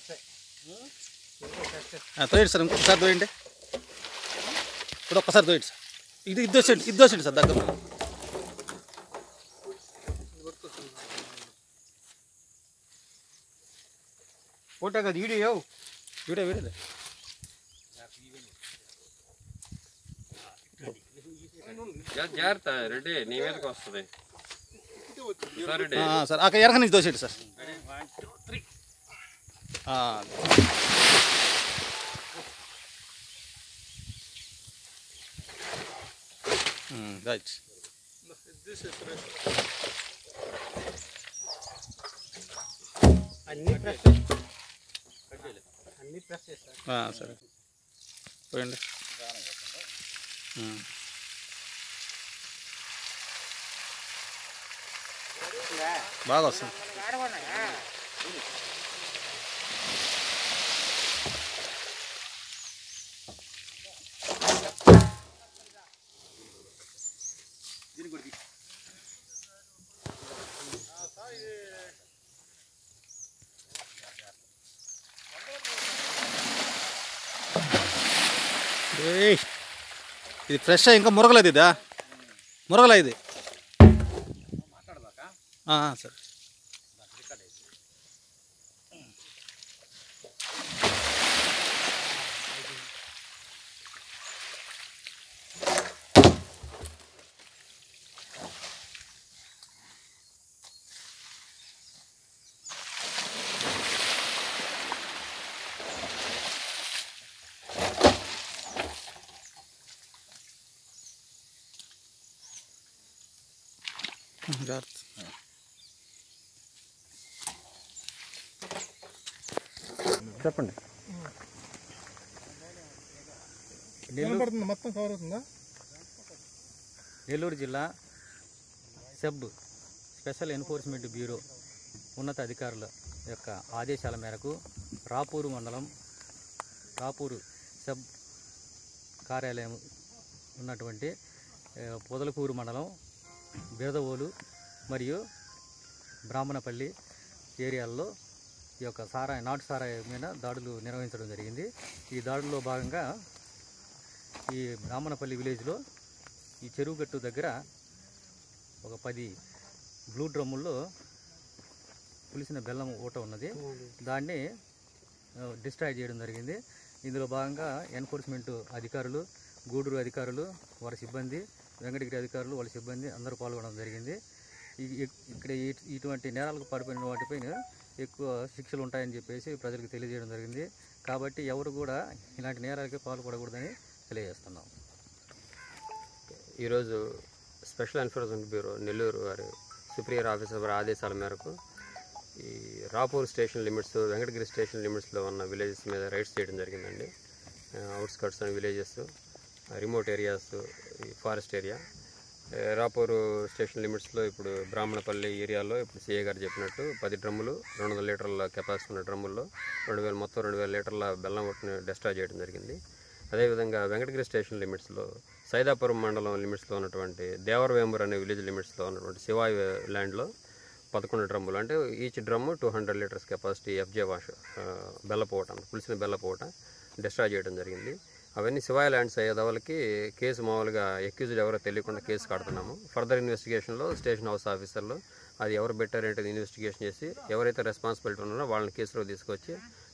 ఆ, తోయండి సార్ ఇంకొకసారి తోయండి ఇప్పుడు ఒక్కసారి తోయండి సార్ ఇది ఇది వచ్చేయండి ఇది వచ్చేయండి సార్ దగ్గర ఫోటో కదా వీడియో వీడే వీడే జాగ్రత్త రెడ్డి నీ మీదకి వస్తుంది సార్ రెడ్డి ఆ, సార్ అక్కడ ఎరగ నుంచి దోసేయండి సార్ ఆ, ఉమ్, రైట్ అన్ని ప్రెస్ అన్ని ప్రెస్ చేస్తారు ఆ, సరే పోయండి ఉమ్. బాగా వస్తుంది ఏయ్ ఇది ఫ్రెష్ ఇంకా మురగలేదు ఇదా మురగలే ఇది ఆ, సరే జాగ్రత్త చెప్పండి కనపడుతుంది మొత్తం కవర్ అవుతుందా నెల్లూరు జిల్లా సెబ్ స్పెషల్ ఎన్ఫోర్స్మెంట్ బ్యూరో ఉన్నత అధికారుల యొక్క ఆదేశాల మేరకు రాపూరు మండలం రాపూరు సెబ్ కార్యాలయం ఉన్నటువంటి ఆ, పొదలకూరు మండలం బిరదవోలు మరియు బ్రాహ్మణపల్లి ఏరియాల్లో ఈ యొక్క సారాయి నాటు సారాయి మీద దాడులు నిర్వహించడం జరిగింది ఈ దాడుల్లో భాగంగా ఈ బ్రాహ్మణపల్లి విలేజ్లో ఈ చెరువు గట్టు దగ్గర ఒక పది బ్లూ డ్రమ్ముల్లో పులిసిన బెల్లం ఊట ఉన్నది దాన్ని డిస్ట్రాయ్ చేయడం జరిగింది ఇందులో భాగంగా ఎన్ఫోర్స్మెంట్ అధికారులు గూడూరు అధికారులు వారి సిబ్బంది వెంకటగిరి అధికారులు వాళ్ళ సిబ్బంది అందరూ పాల్గొనడం జరిగింది ఈ- ఇ- ఇక్కడ ఈ- ఇటువంటి నేరాలకు పడిపోయిన వాటిపైన ఎక్కువ శిక్షలు ఉంటాయని చెప్పేసి ప్రజలకు తెలియజేయడం జరిగింది కాబట్టి ఎవరు కూడా ఇలాంటి నేరాలకి పాల్పడకూడదని తెలియజేస్తున్నాం ఈరోజు స్పెషల్ ఎన్ఫోర్స్మెంట్ బ్యూరో నెల్లూరు వారి సుప్రీయర్ ఆఫీసర్ వారి ఆదేశాల మేరకు ఈ Rapur station limits Venkatagiri station లిమిట్స్లో ఉన్న విలేజెస్ మీద రైడ్స్ చేయడం జరిగిందండి outskirts and villages remote areas ఈ ఫారెస్ట్ ఏరియా ఏ, రాపూరు స్టేషన్ లిమిట్స్లో ఇప్పుడు బ్రాహ్మణపల్లి ఏరియాలో ఇప్పుడు సీఏ గారు చెప్పినట్టు పది డ్రమ్ములు రెండు వందల లీటర్ల కెపాసిటీ ఉన్న డ్రమ్ముల్లో రెండు వేల మొత్తం రెండు వేల లీటర్ల బెల్లం ఒట్టుని డెస్ట్రాయ్ చేయడం జరిగింది అదేవిధంగా వెంకటగిరి స్టేషన్ లిమిట్స్లో సైదాపురం మండలం లిమిట్స్లో ఉన్నటువంటి దేవరవేంబర్ అనే విలేజ్ లిమిట్స్లో ఉన్నటువంటి శివాయి ల్యాండ్లో పదకొండు డ్రమ్ములు అంటే each drum two hundred litres capacity FJ wash ఆ, బెల్లపోట పులిసిన బెల్లపోట డిస్ట్రాయ్ చేయడం జరిగింది అవన్నీ శివాయి ల్యాండ్స్ అయ్యేదవలకి కేసు మామూలుగా ఎక్యూజ్డ్ ఎవరో తెలియకుండా కేసు కడుతున్నాము ఫర్దర్ ఇన్వెస్టిగేషన్లో స్టేషన్ హౌస్ ఆఫీసర్లు అది ఎవరు పెట్టారేంటి ఇన్వెస్టిగేషన్ చేసి ఎవరైతే రెస్పాన్సిబిలిటీ ఉన్నారో వాళ్ళని కేసులో తీసుకొచ్చి